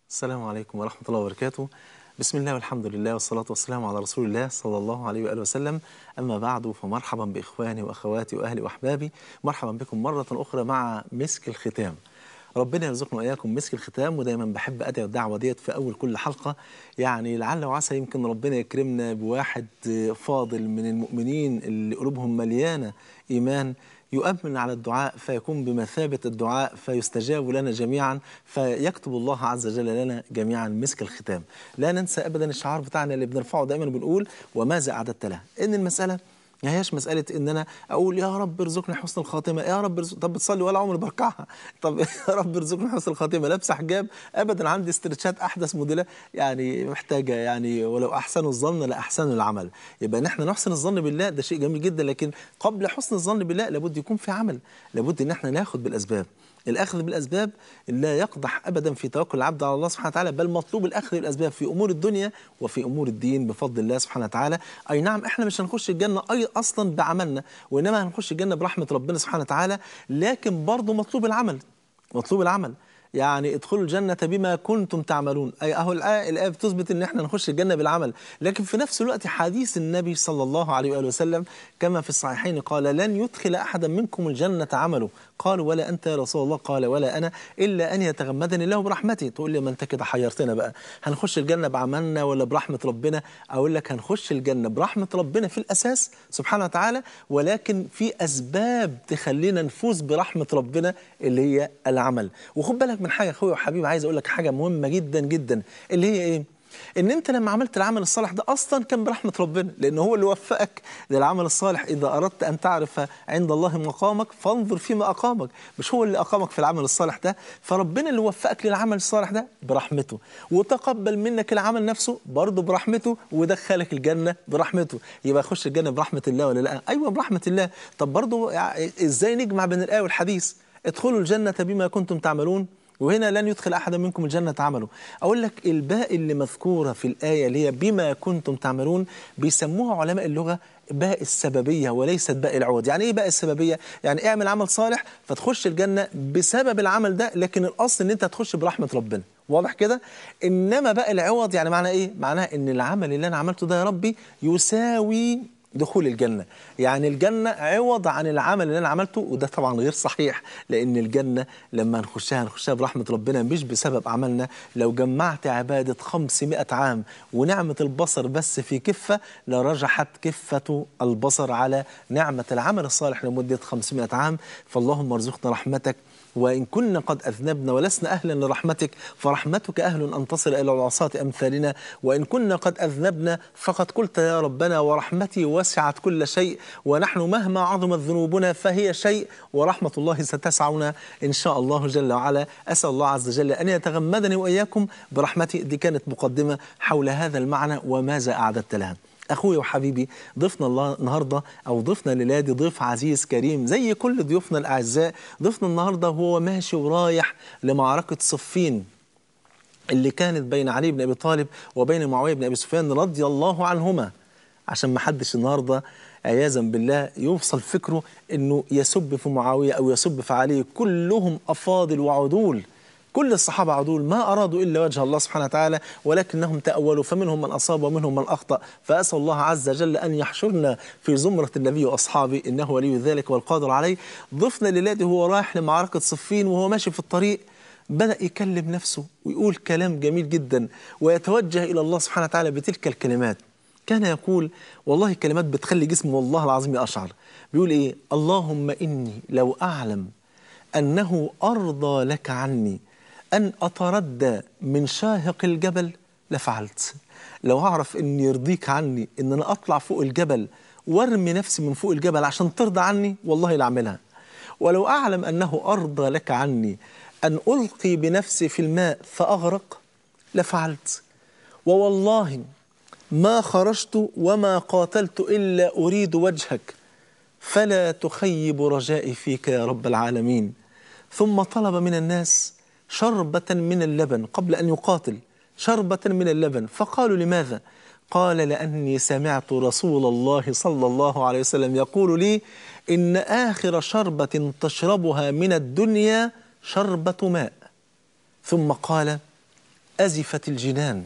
السلام عليكم ورحمة الله وبركاته بسم الله والحمد لله والصلاة والسلام على رسول الله صلى الله عليه وآله وسلم أما بعد فمرحبا بإخواني وأخواتي وأهلي وأحبابي مرحبا بكم مرة أخرى مع مسك الختام ربنا يرزقنا وإياكم مسك الختام ودايما بحب أدعي الدعوة ديت في أول كل حلقة يعني لعل وعسى يمكن ربنا يكرمنا بواحد فاضل من المؤمنين اللي قلوبهم مليانة إيمان يؤمن على الدعاء فيكون بمثابة الدعاء فيستجاب لنا جميعا فيكتب الله عز وجل لنا جميعا مسك الختام لا ننسى أبدا الشعار بتاعنا اللي بنرفعه دائما بنقول وماذا أعددت له إن المسألة ما هياش مسألة إن أنا أقول يا رب ارزقني حسن الخاتمة يا رب ارزق... طب بتصلي ولا عمري بركعها طب يا رب ارزقني حسن الخاتمة لابسة حجاب أبدا عندي استرتشات أحدث موديلة يعني محتاجة يعني ولو أحسنوا الظن لأحسنوا العمل يبقى نحن نحسن الظن بالله ده شيء جميل جدا لكن قبل حسن الظن بالله لابد يكون في عمل لابد إن احنا ناخد بالأسباب الأخذ بالأسباب لا يقدح أبدا في توكل العبد على الله سبحانه وتعالى بل مطلوب الأخذ بالأسباب في أمور الدنيا وفي أمور الدين بفضل الله سبحانه وتعالى أي نعم إحنا مش هنخش الجنة أي أصلا بعملنا وإنما هنخش الجنة برحمة ربنا سبحانه وتعالى لكن برضه مطلوب العمل مطلوب العمل يعني ادخلوا الجنة بما كنتم تعملون أي أهو الآية, الآية بتثبت إن إحنا نخش الجنة بالعمل لكن في نفس الوقت حديث النبي صلى الله عليه وآله وسلم كما في الصحيحين قال لن يدخل أحدا منكم الجنة عمله قالوا ولا أنت يا رسول الله قال ولا أنا إلا أن يتغمدني الله برحمته تقول لي ما أنت كده حيرتنا بقى هنخش الجنة بعملنا ولا برحمة ربنا أقول لك هنخش الجنة برحمة ربنا في الأساس سبحانه وتعالى ولكن في أسباب تخلينا نفوز برحمة ربنا اللي هي العمل وخد بالك من حاجة أخويا وحبيبي عايز أقول لك حاجة مهمة جدا جدا اللي هي إيه ان انت لما عملت العمل الصالح ده اصلا كان برحمه ربنا لان هو اللي وفقك للعمل الصالح اذا اردت ان تعرف عند الله مقامك فانظر فيما اقامك مش هو اللي اقامك في العمل الصالح ده فربنا اللي وفقك للعمل الصالح ده برحمته وتقبل منك العمل نفسه برضه برحمته ودخلك الجنه برحمته يبقى خش الجنه برحمه الله ولا لا ايوه برحمه الله طب برضه ازاي نجمع بين الايه والحديث ادخلوا الجنه بما كنتم تعملون وهنا لن يدخل أحدا منكم الجنة عمله أقول لك الباء اللي مذكورة في الآية اللي هي بما كنتم تعملون بيسموها علماء اللغة باء السببية وليست باء العوض يعني إيه باء السببية؟ يعني اعمل عمل صالح فتخش الجنة بسبب العمل ده لكن الأصل إن أنت تخش برحمة ربنا واضح كده؟ إنما باء العوض يعني معناه إيه؟ معناه إن العمل اللي أنا عملته ده يا ربي يساوي دخول الجنة يعني الجنة عوض عن العمل اللي أنا عملته وده طبعا غير صحيح لأن الجنة لما نخشها نخشها برحمة ربنا مش بسبب عملنا لو جمعت عبادة 500 عام ونعمة البصر بس في كفة لرجحت كفة البصر على نعمة العمل الصالح لمدة 500 عام فاللهم ارزقنا رحمتك وإن كنا قد أذنبنا ولسنا أهلا لرحمتك فرحمتك أهل أن تصل إلى العصاة أمثالنا وإن كنا قد أذنبنا فقد قلت يا ربنا ورحمتي وسعت كل شيء ونحن مهما عظمت ذنوبنا فهي شيء ورحمة الله ستسعنا إن شاء الله جل وعلا أسأل الله عز وجل أن يتغمدني وإياكم برحمته دي كانت مقدمة حول هذا المعنى وماذا أعددت لها اخويا وحبيبي ضيفنا الله النهارده او ضيفنا ليلادي ضيف عزيز كريم زي كل ضيوفنا الاعزاء ضيفنا النهارده وهو ماشي ورايح لمعركه صفين اللي كانت بين علي بن ابي طالب وبين معاويه بن ابي سفيان رضي الله عنهما عشان ما حدش النهارده عياذا بالله يوصل فكره انه يسب في معاويه او يسب في علي كلهم افاضل وعدول كل الصحابة عدول ما أرادوا إلا وجه الله سبحانه وتعالى ولكنهم تأولوا فمنهم من أصاب ومنهم من أخطأ فأسأل الله عز وجل أن يحشرنا في زمرة النبي وأصحابه إنه ولي ذلك والقادر عليه ضفنا ليلادي هو رايح لمعركة صفين وهو ماشي في الطريق بدأ يكلم نفسه ويقول كلام جميل جدا ويتوجه إلى الله سبحانه وتعالى بتلك الكلمات كان يقول والله كلمات بتخلي جسمي والله العظيم أشعر بيقول إيه اللهم إني لو أعلم أنه أرضى لك عني أن أتردى من شاهق الجبل لفعلت لو أعرف أن يرضيك عني أن أنا أطلع فوق الجبل وارمي نفسي من فوق الجبل عشان ترضى عني والله لأعملها ولو أعلم أنه أرضى لك عني أن ألقي بنفسي في الماء فأغرق لفعلت ووالله ما خرجت وما قاتلت إلا أريد وجهك فلا تخيب رجائي فيك يا رب العالمين ثم طلب من الناس شربة من اللبن قبل أن يقاتل شربة من اللبن فقالوا لماذا؟ قال لأني سمعت رسول الله صلى الله عليه وسلم يقول لي إن آخر شربة تشربها من الدنيا شربة ماء ثم قال أزفت الجنان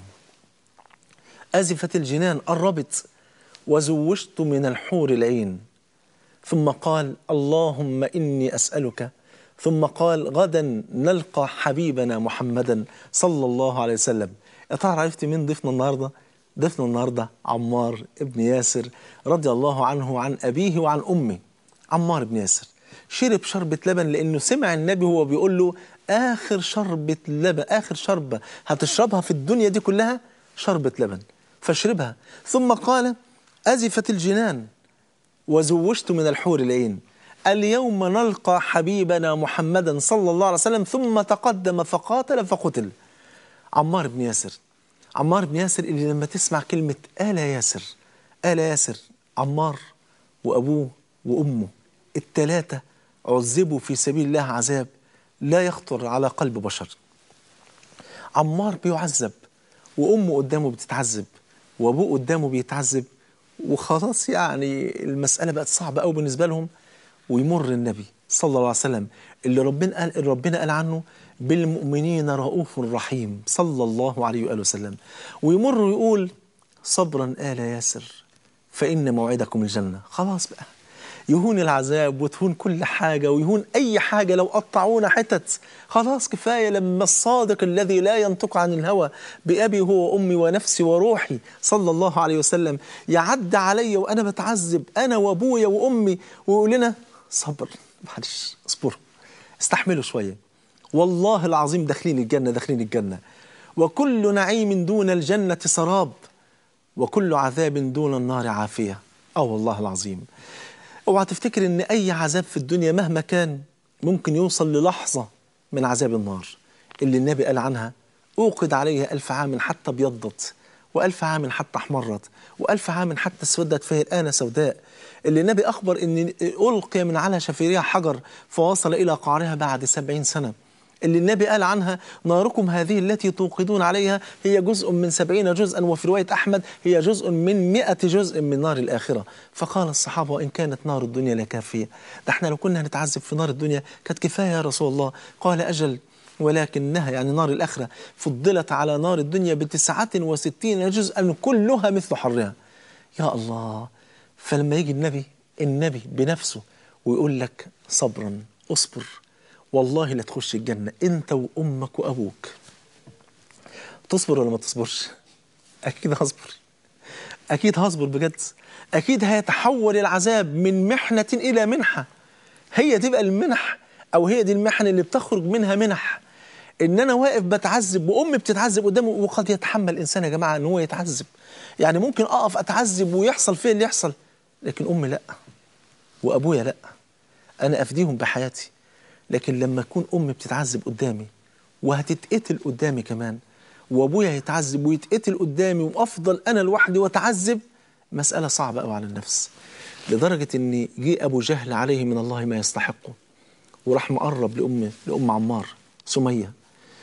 أزفت الجنان قربت وزوجت من الحور العين ثم قال اللهم إني أسألك ثم قال غدا نلقى حبيبنا محمدا صلى الله عليه وسلم يا ترى عرفت مين ضيفنا النهارده؟ ضيفنا النهارده عمار ابن ياسر رضي الله عنه وعن أبيه وعن أمه عمار بن ياسر شرب شربة لبن لأنه سمع النبي وهو بيقول له آخر شربة لبن آخر شربة هتشربها في الدنيا دي كلها شربة لبن فاشربها ثم قال أزفت الجنان وزوجت من الحور العين اليوم نلقى حبيبنا محمدا صلى الله عليه وسلم ثم تقدم فقاتل فقتل عمار بن ياسر عمار بن ياسر اللي لما تسمع كلمة آل ياسر آل ياسر عمار وأبوه وأمه التلاتة عذبوا في سبيل الله عذاب لا يخطر على قلب بشر عمار بيعذب وأمه قدامه بتتعذب وأبوه قدامه بيتعذب وخلاص يعني المسألة بقت صعبة قوي بالنسبة لهم ويمر النبي صلى الله عليه وسلم اللي ربنا قال اللي ربنا قال عنه بالمؤمنين رؤوف رحيم صلى الله عليه وآله وسلم ويمر ويقول صبرا آل ياسر فإن موعدكم الجنة خلاص بقى يهون العذاب وتهون كل حاجة ويهون أي حاجة لو قطعونا حتت خلاص كفاية لما الصادق الذي لا ينطق عن الهوى بأبي هو وأمي ونفسي وروحي صلى الله عليه وسلم يعد علي وأنا بتعذب أنا وأبويا وأمي ويقول لنا صبر معلش اصبروا استحملوا شوية والله العظيم داخلين الجنة داخلين الجنة وكل نعيم دون الجنة سراب وكل عذاب دون النار عافية اه والله العظيم اوعى تفتكر ان اي عذاب في الدنيا مهما كان ممكن يوصل للحظة من عذاب النار اللي النبي قال عنها اوقد عليها ألف عام حتى ابيضت وألف عام حتى احمرت وألف عام حتى اسودت فهي الآن سوداء اللي النبي أخبر أن ألقي من على شفيرها حجر فوصل إلى قعرها بعد سبعين سنة اللي النبي قال عنها ناركم هذه التي توقدون عليها هي جزء من سبعين جزءا وفي رواية أحمد هي جزء من مئة جزء من نار الآخرة فقال الصحابة وإن كانت نار الدنيا لكافية ده احنا لو كنا هنتعذب في نار الدنيا كانت كفاية يا رسول الله قال أجل ولكنها يعني نار الآخرة فضلت على نار الدنيا بتسعة وستين جزءا كلها مثل حرها يا الله فلما يجي النبي النبي بنفسه ويقول لك صبرا اصبر والله لا تخش الجنة انت وامك وابوك تصبر ولا ما تصبرش اكيد هصبر اكيد هصبر بجد اكيد هيتحول العذاب من محنة الى منحة هي تبقى المنح او هي دي المحن اللي بتخرج منها منح ان انا واقف بتعذب وامي بتتعذب قدامي وقد يتحمل الانسان يا جماعه ان هو يتعذب يعني ممكن اقف اتعذب ويحصل فيا اللي يحصل لكن امي لا وابويا لا انا افديهم بحياتي لكن لما تكون امي بتتعذب قدامي وهتتقتل قدامي كمان وابويا هيتعذب ويتقتل قدامي وافضل انا لوحدي واتعذب مساله صعبه قوي على النفس لدرجه ان جه ابو جهل عليه من الله ما يستحقه وراح مقرب لام لام عمار سميه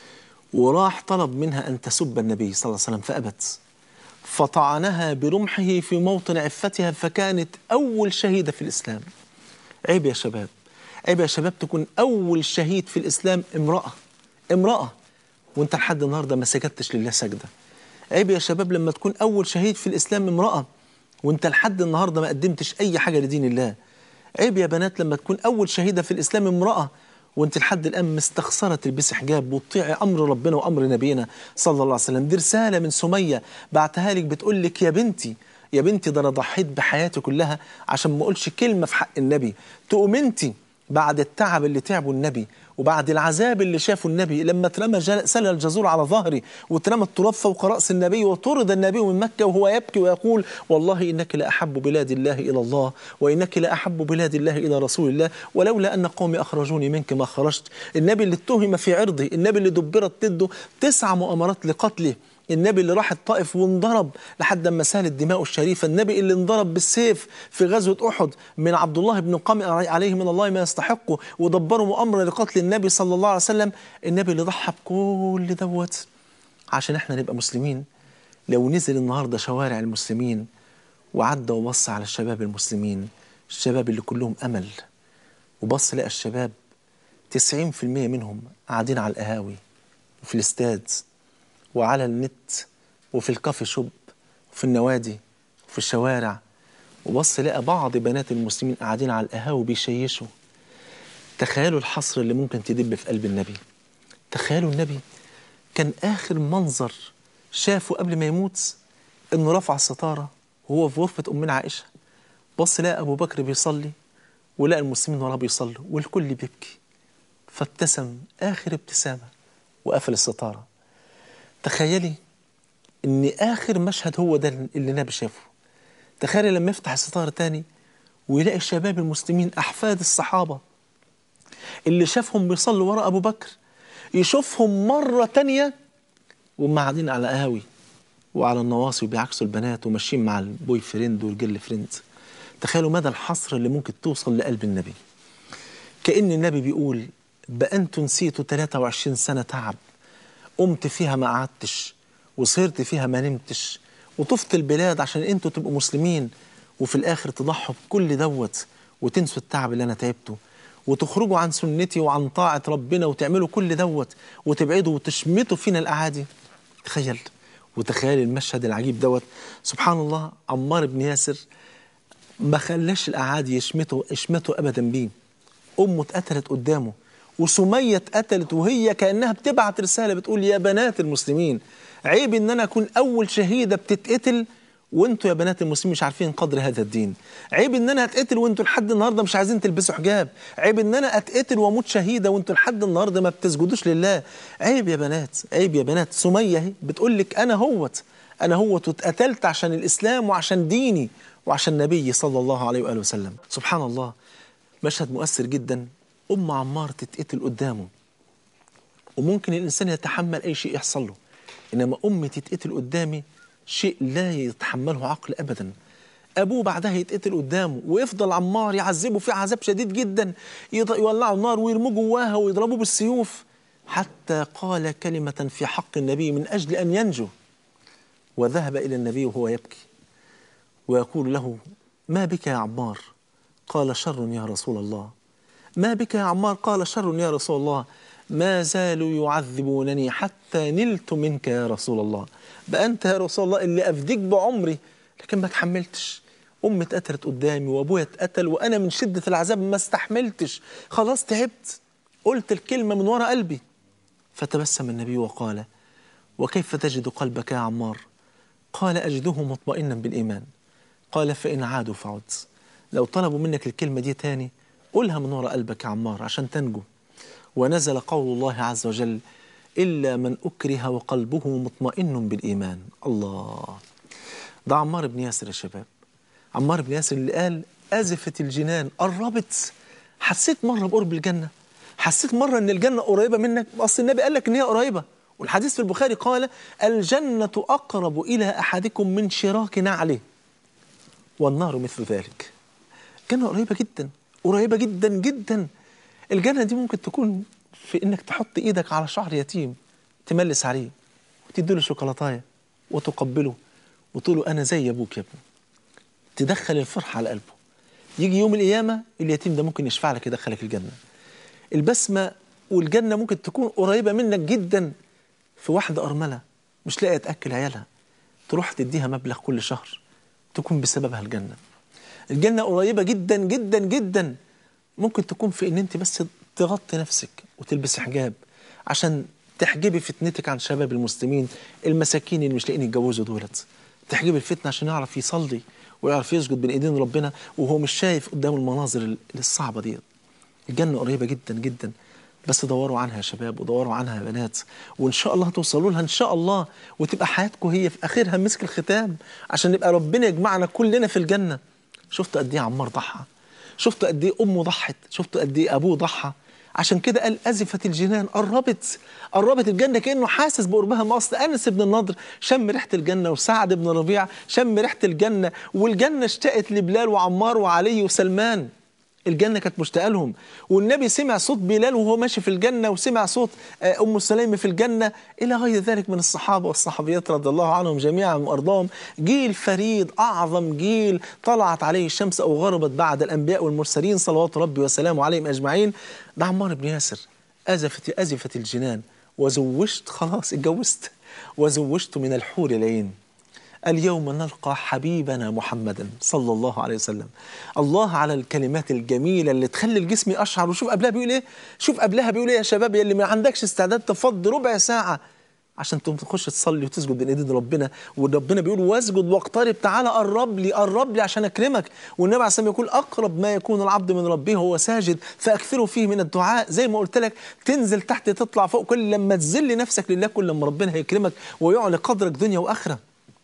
وراح طلب منها ان تسب النبي صلى الله عليه وسلم فابت فطعنها برمحه في موطن عفتها فكانت أول شهيدة في الإسلام عيب يا شباب عيب يا شباب تكون أول شهيد في الإسلام امرأة امرأة وانت لحد النهاردة ما سجدتش لله سجدة عيب يا شباب لما تكون أول شهيد في الإسلام امرأة وانت لحد النهاردة ما قدمتش أي حاجة لدين الله عيب يا بنات لما تكون أول شهيدة في الإسلام امرأة وانت لحد الان مستخسره تلبسي حجاب وتطيعي امر ربنا وامر نبينا صلى الله عليه وسلم دي رساله من سميه بعتها لك بتقول لك يا بنتي يا بنتي ده انا ضحيت بحياتي كلها عشان ما اقولش كلمه في حق النبي تقوم انت بعد التعب اللي تعبه النبي وبعد العذاب اللي شافه النبي لما اترمى سل الجزور على ظهري واترمى التراب فوق راس النبي وطرد النبي من مكه وهو يبكي ويقول والله انك لاحب بلاد الله الى الله وانك لاحب بلاد الله الى رسول الله ولولا ان قومي اخرجوني منك ما خرجت النبي اللي اتهم في عرضه النبي اللي دبرت ضده تسع مؤامرات لقتله النبي اللي راح الطائف وانضرب لحد ما سالت دماؤه الشريفه النبي اللي انضرب بالسيف في غزوه احد من عبد الله بن قمئ عليه من الله ما يستحقه ودبروا مؤامره لقتل النبي صلى الله عليه وسلم النبي اللي ضحى بكل دوت عشان احنا نبقى مسلمين لو نزل النهارده شوارع المسلمين وعدى وبص على الشباب المسلمين الشباب اللي كلهم امل وبص لقى الشباب 90% منهم قاعدين على القهاوي وفي الاستاد وعلى النت وفي الكافي شوب وفي النوادي وفي الشوارع وبص لقى بعض بنات المسلمين قاعدين على القهاوي بيشيشوا تخيلوا الحصر اللي ممكن تدب في قلب النبي تخيلوا النبي كان آخر منظر شافه قبل ما يموت إنه رفع الستارة وهو في غرفة أمنا عائشة بص لقى أبو بكر بيصلي ولقى المسلمين وراه بيصلوا والكل بيبكي فابتسم آخر ابتسامة وقفل الستارة تخيلي إن آخر مشهد هو ده اللي النبي شافه تخيلي لما يفتح الستارة تاني ويلاقي الشباب المسلمين أحفاد الصحابة اللي شافهم بيصلوا ورا أبو بكر يشوفهم مرة تانية وهم قاعدين على قهاوي وعلى النواصي وبيعكسوا البنات وماشيين مع البوي فريند والجيرل فريند تخيلوا مدى الحصر اللي ممكن توصل لقلب النبي كأن النبي بيقول بقى انتوا نسيتوا 23 سنة تعب قمت فيها ما قعدتش وسهرت فيها ما نمتش وطفت البلاد عشان انتوا تبقوا مسلمين وفي الاخر تضحوا بكل دوت وتنسوا التعب اللي انا تعبته وتخرجوا عن سنتي وعن طاعة ربنا وتعملوا كل دوت وتبعدوا وتشمتوا فينا الأعادي تخيل وتخيل المشهد العجيب دوت سبحان الله عمار بن ياسر ما خلاش الأعادي يشمتوا يشمتوا أبدا بيه أمه اتقتلت قدامه وسمية اتقتلت وهي كأنها بتبعت رسالة بتقول يا بنات المسلمين عيب إن أنا أكون أول شهيدة بتتقتل وانتوا يا بنات المسلمين مش عارفين قدر هذا الدين عيب ان انا اتقتل وانتوا لحد النهارده مش عايزين تلبسوا حجاب عيب ان انا اتقتل واموت شهيده وانتوا لحد النهارده ما بتسجدوش لله عيب يا بنات عيب يا بنات سميه اهي بتقول لك انا هوت انا هوت واتقتلت عشان الاسلام وعشان ديني وعشان نبي صلى الله عليه واله وسلم سبحان الله مشهد مؤثر جدا ام عمار تتقتل قدامه وممكن الانسان يتحمل اي شيء يحصل له انما امي تتقتل قدامي شيء لا يتحمله عقل ابدا ابوه بعدها يتقتل قدامه ويفضل عمار يعذبه فيه عذاب شديد جدا يولعوا النار ويرموه جواها ويضربوه بالسيوف حتى قال كلمة في حق النبي من أجل أن ينجو وذهب إلى النبي وهو يبكي ويقول له ما بك يا عمار قال شر يا رسول الله ما بك يا عمار قال شر يا رسول الله ما زالوا يعذبونني حتى نلت منك يا رسول الله بقى أنت يا رسول الله اللي أفديك بعمري لكن ما تحملتش أمي اتقتلت قدامي وأبويا اتقتل وأنا من شدة العذاب ما استحملتش خلاص تعبت قلت الكلمة من وراء قلبي فتبسم النبي وقال وكيف تجد قلبك يا عمار قال أجده مطمئنا بالإيمان قال فإن عادوا فعد لو طلبوا منك الكلمة دي تاني قولها من وراء قلبك يا عمار عشان تنجو ونزل قول الله عز وجل إلا من أكره وقلبه مطمئن بالإيمان الله ده عمار بن ياسر يا شباب عمار بن ياسر اللي قال أزفت الجنان قربت حسيت مرة بقرب الجنة حسيت مرة أن الجنة قريبة منك أصل النبي قال لك أن هي قريبة والحديث في البخاري قال الجنة أقرب إلى أحدكم من شراك نعله والنار مثل ذلك الجنة قريبة جدا قريبة جدا جدا الجنة دي ممكن تكون في انك تحط ايدك على شعر يتيم تملس عليه وتديله شوكولاتايه وتقبله وتقول له انا زي ابوك يا ابني تدخل الفرحه على قلبه يجي يوم القيامه اليتيم ده ممكن يشفع لك يدخلك الجنه البسمه والجنه ممكن تكون قريبه منك جدا في واحده ارمله مش لاقيه تاكل عيالها تروح تديها مبلغ كل شهر تكون بسببها الجنه الجنه قريبه جدا جدا جدا ممكن تكون في ان انت بس تغطي نفسك وتلبسي حجاب عشان تحجبي فتنتك عن شباب المسلمين المساكين اللي مش لاقيين يتجوزوا دولت تحجبي الفتنه عشان يعرف يصلي ويعرف يسجد بين ايدين ربنا وهو مش شايف قدام المناظر الصعبه دي الجنه قريبه جدا جدا بس دوروا عنها يا شباب ودوروا عنها يا بنات وان شاء الله توصلوا لها ان شاء الله وتبقى حياتكم هي في اخرها مسك الختام عشان نبقى ربنا يجمعنا كلنا في الجنه شفت قد ايه عمار ضحى شفت قد ايه امه ضحت شفت قد ايه ابوه ضحى عشان كده قال أزفت الجنان قربت قربت الجنة كأنه حاسس بقربها ما أصل أنس بن النضر شم ريحة الجنة وسعد بن ربيع شم ريحة الجنة والجنة اشتقت لبلال وعمار وعلي وسلمان الجنة كانت مشتاقة لهم والنبي سمع صوت بلال وهو ماشي في الجنة وسمع صوت أم سليم في الجنة إلى غير ذلك من الصحابة والصحابيات رضي الله عنهم جميعا وأرضاهم جيل فريد أعظم جيل طلعت عليه الشمس أو غربت بعد الأنبياء والمرسلين صلوات ربي وسلامه عليهم أجمعين ده عمار بن ياسر أزفت أزفت الجنان وزوجت خلاص اتجوزت وزوجت من الحور العين اليوم نلقى حبيبنا محمدا صلى الله عليه وسلم الله على الكلمات الجميلة اللي تخلي الجسم يقشعر وشوف قبلها بيقول ايه شوف قبلها بيقول ايه يا شباب يا اللي ما عندكش استعداد تفضي ربع ساعة عشان تقوم تخش تصلي وتسجد بين ايدين ربنا وربنا بيقول واسجد واقترب تعالى قرب لي قرب لي عشان اكرمك والنبي عليه الصلاه والسلام يقول اقرب ما يكون العبد من ربه هو ساجد فاكثروا فيه من الدعاء زي ما قلت لك تنزل تحت تطلع فوق كل لما تذل نفسك لله كل لما ربنا هيكرمك ويعلي قدرك دنيا واخره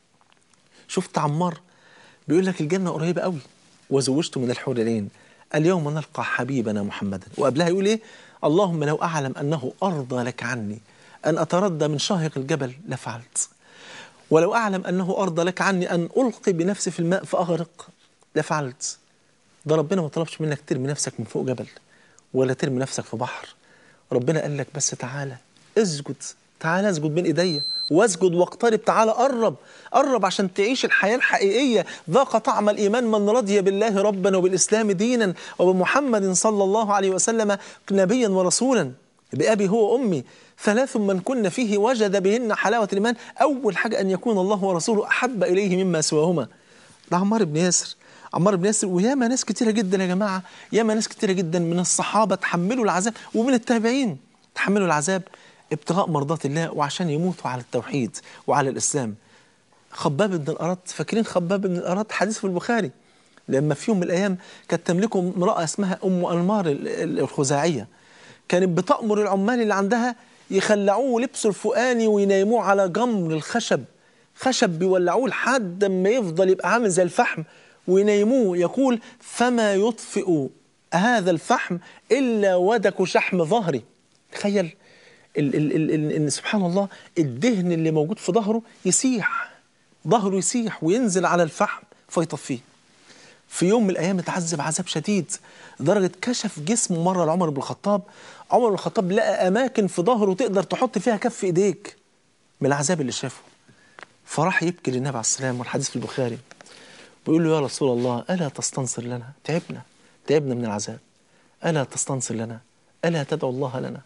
شفت عمار بيقول لك الجنه قريبه قوي وزوجت من الحور العين اليوم نلقى حبيبنا محمدا وقبلها يقول ايه اللهم لو اعلم انه ارضى لك عني أن أتردى من شاهق الجبل لفعلت ولو أعلم أنه أرضى لك عني أن ألقي بنفسي في الماء فأغرق لفعلت ده ربنا ما طلبش منك ترمي نفسك من فوق جبل ولا ترمي نفسك في بحر ربنا قال لك بس تعالى اسجد تعالى اسجد بين ايديا واسجد واقترب تعالى قرب قرب عشان تعيش الحياة الحقيقية ذاق طعم الإيمان من رضي بالله ربا وبالإسلام دينا وبمحمد صلى الله عليه وسلم نبيا ورسولا بأبي هو وأمي ثلاث من كن فيه وجد بهن حلاوة الإيمان أول حاجة أن يكون الله ورسوله أحب إليه مما سواهما ده عمار بن ياسر عمار بن ياسر وياما ناس كتيرة جدا يا جماعة ياما ناس كتيرة جدا من الصحابة تحملوا العذاب ومن التابعين تحملوا العذاب ابتغاء مرضات الله وعشان يموتوا على التوحيد وعلى الإسلام خباب بن الأرط فاكرين خباب بن الأرط حديث في البخاري لما في يوم من الأيام كانت تملكه امرأة اسمها أم أنمار الخزاعية كانت بتأمر العمال اللي عندها يخلعوه لبسه الفوقاني وينيموه على جمر الخشب خشب بيولعوه لحد ما يفضل يبقى عامل زي الفحم وينيموه يقول فما يطفئ هذا الفحم إلا ودك شحم ظهري تخيل ال ال ال ال ان سبحان الله الدهن اللي موجود في ظهره يسيح ظهره يسيح وينزل على الفحم فيطفيه في يوم من الايام اتعذب عذاب شديد لدرجه كشف جسمه مره لعمر بن الخطاب عمر بن الخطاب لقى اماكن في ظهره تقدر تحط فيها كف ايديك من العذاب اللي شافه فراح يبكي للنبي عليه السلام والحديث في البخاري بيقول له يا رسول الله الا تستنصر لنا تعبنا تعبنا من العذاب الا تستنصر لنا الا تدعو الله لنا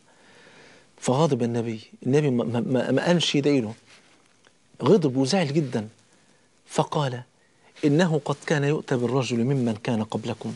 فغضب النبي النبي ما, ما, ما قالش يدعيله غضب وزعل جدا فقال إنه قد كان يؤتى بالرجل ممن كان قبلكم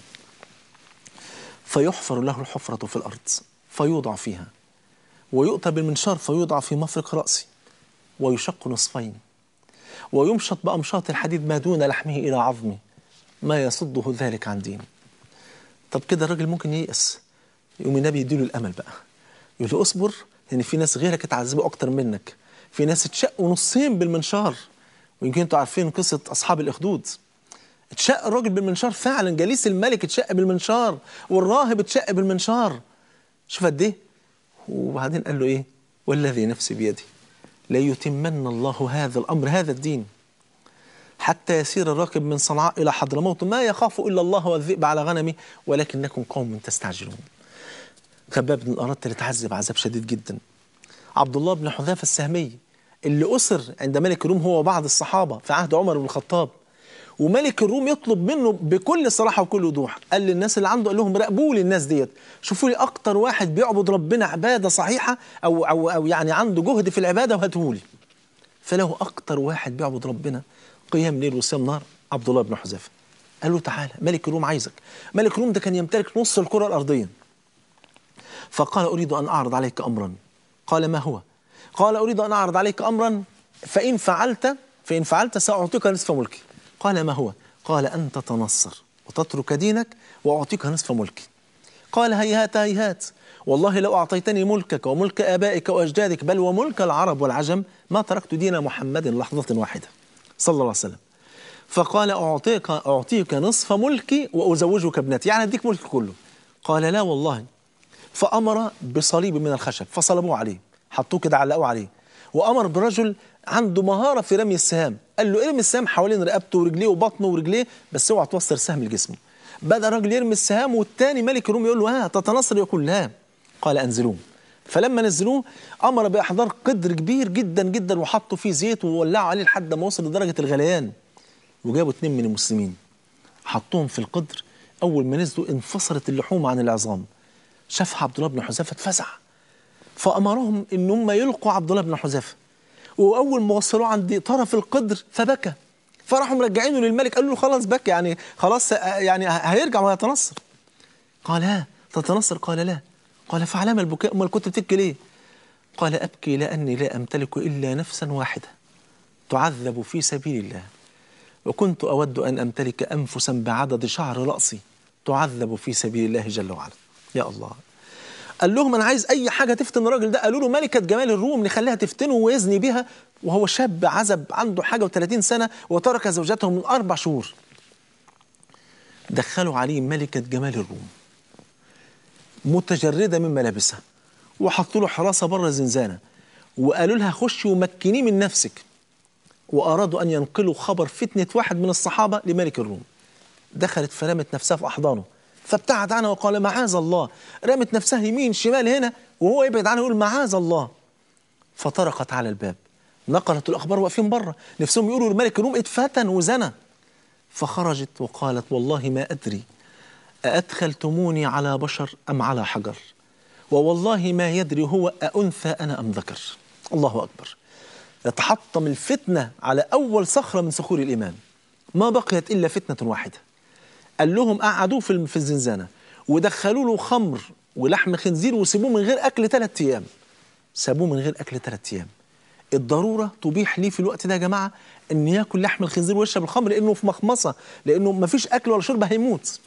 فيحفر له الحفرة في الأرض فيوضع فيها ويؤتى بالمنشار فيوضع في مفرق رأسه ويشق نصفين ويمشط بأمشاط الحديد ما دون لحمه إلى عظمه ما يصده ذلك عن دينه طب كده الراجل ممكن ييأس يقوم النبي يديله الأمل بقى يقول له اصبر لأن يعني في ناس غيرك اتعذبوا أكتر منك في ناس اتشقوا نصين بالمنشار ويمكن انتوا عارفين قصة أصحاب الأخدود اتشق الراجل بالمنشار فعلا جليس الملك اتشق بالمنشار والراهب اتشق بالمنشار شوف قد ايه وبعدين قال له ايه والذي نفسي بيدي ليتمن الله هذا الأمر هذا الدين حتى يسير الراكب من صنعاء إلى حضرموت ما يخاف إلا الله والذئب على غنمه ولكنكم قوم تستعجلون خباب بن الأرط اللي تعذب عذاب شديد جدا عبد الله بن حذافة السهمي اللي أسر عند ملك الروم هو وبعض الصحابة في عهد عمر بن الخطاب وملك الروم يطلب منه بكل صراحة وكل وضوح قال للناس اللي عنده قال لهم راقبوا لي الناس ديت شوفوا لي أكتر واحد بيعبد ربنا عبادة صحيحة أو, أو, أو يعني عنده جهد في العبادة وهاتهولي فله أكتر واحد بيعبد ربنا قيام ليل وصيام نهار عبد الله بن حذافة قال له تعالى ملك الروم عايزك ملك الروم ده كان يمتلك نص الكرة الأرضية فقال أريد أن أعرض عليك أمرا قال ما هو قال أريد أن أعرض عليك أمرا فإن فعلت فإن فعلت سأعطيك نصف ملكي قال ما هو قال أن تتنصر وتترك دينك وأعطيك نصف ملكي قال هيهات هيهات والله لو أعطيتني ملكك وملك آبائك وأجدادك بل وملك العرب والعجم ما تركت دين محمد لحظة واحدة صلى الله عليه وسلم فقال أعطيك, أعطيك نصف ملكي وأزوجك ابنتي يعني أديك ملكي كله قال لا والله فأمر بصليب من الخشب فصلبوه عليه حطوه كده علقوه عليه وأمر برجل عنده مهارة في رمي السهام قال له ارمي السهام حوالين رقبته ورجليه وبطنه ورجليه بس اوعى توصل سهم لجسمه بدأ الراجل يرمي السهام والتاني ملك الروم يقول له ها تتنصر يقول لا قال انزلوه فلما نزلوه امر باحضار قدر كبير جدا جدا وحطوا فيه زيت وولعوا عليه لحد ما وصل لدرجه الغليان وجابوا اتنين من المسلمين حطوهم في القدر اول ما نزلوا انفصلت اللحوم عن العظام شافها عبد الله بن حذافه اتفزع فامرهم ان هم يلقوا عبد الله بن حذافه واول ما وصلوه عند طرف القدر فبكى فراحوا مرجعينه للملك قالوا له خلاص بكى يعني خلاص يعني هيرجع ويتنصر قال لا تتنصر قال لا قال فعلام البكاء امال كنت بتبكي ليه قال ابكي لاني لا امتلك الا نفسا واحده تعذب في سبيل الله وكنت اود ان امتلك انفسا بعدد شعر راسي تعذب في سبيل الله جل وعلا يا الله قال لهم انا عايز اي حاجه تفتن الراجل ده قالوا له ملكه جمال الروم نخليها تفتنه ويزني بها وهو شاب عزب عنده حاجه و30 سنه وترك زوجته من اربع شهور دخلوا عليه ملكه جمال الروم متجرده من ملابسها وحطوا له حراسه بره الزنزانه وقالوا لها خشي ومكنيه من نفسك وارادوا ان ينقلوا خبر فتنه واحد من الصحابه لملك الروم دخلت فرمت نفسها في احضانه فابتعد عنها وقال معاذ الله رمت نفسها يمين شمال هنا وهو يبعد عنها يقول معاذ الله فطرقت على الباب نقلت الاخبار واقفين بره نفسهم يقولوا لملك الروم اتفتن وزنى فخرجت وقالت والله ما ادري أأدخلتموني على بشر أم على حجر ووالله ما يدري هو أأنثى أنا أم ذكر الله أكبر يتحطم الفتنة على أول صخرة من صخور الإيمان ما بقيت إلا فتنة واحدة قال لهم قعدوه في في الزنزانة ودخلوا له خمر ولحم خنزير وسيبوه من غير أكل ثلاث أيام سابوه من غير أكل ثلاث أيام الضرورة تبيح ليه في الوقت ده يا جماعة أن ياكل لحم الخنزير ويشرب الخمر لأنه في مخمصة لأنه مفيش أكل ولا شرب هيموت